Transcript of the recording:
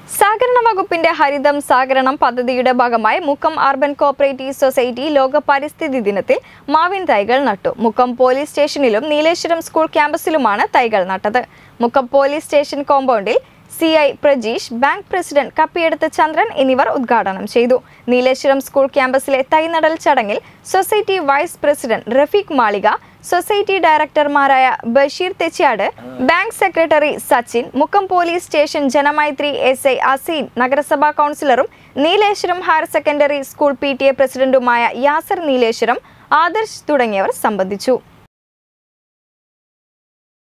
സഹകരണ വകുപ്പിന്റെ ഹരിതം സഹകരണം പദ്ധതിയുടെ ഭാഗമായി മുക്കം അർബൻ കോപ്പറേറ്റീവ് സൊസൈറ്റി ലോക പരിസ്ഥിതി ദിനത്തിൽ മാവിൻ തൈകൾ നട്ടു മുക്കം പോലീസ് സ്റ്റേഷനിലും നീലേശ്വരം സ്കൂൾ ക്യാമ്പസിലുമാണ് തൈകൾ നട്ടത് മുക്കം പോലീസ് സ്റ്റേഷൻ കോമ്പൗണ്ടിൽ C I Prajeesh bank president കപ്പിയെടുത്ത് ചന്ദ്രൻ എന്നിവർ ഉദ്ഘാടനം ചെയ്തു നീലേശ്വരം സ്കൂൾ ക്യാമ്പസിലെ തൈനടൽ ചടങ്ങിൽ society vice president Rafeeq Malika society ഡയറക്ടർമാരായ Basheer Thechiyad bank secretary Sachin Mukkam police station Janamaithri S I Aseen നഗരസഭാ കൗൺസിലറും Neeleswaram higher secondary school P T A പ്രസിഡന്റുമായ യാസർ നീലേശ്വരം ആദർശ് തുടങ്ങിയവർ സംബന്ധിച്ചു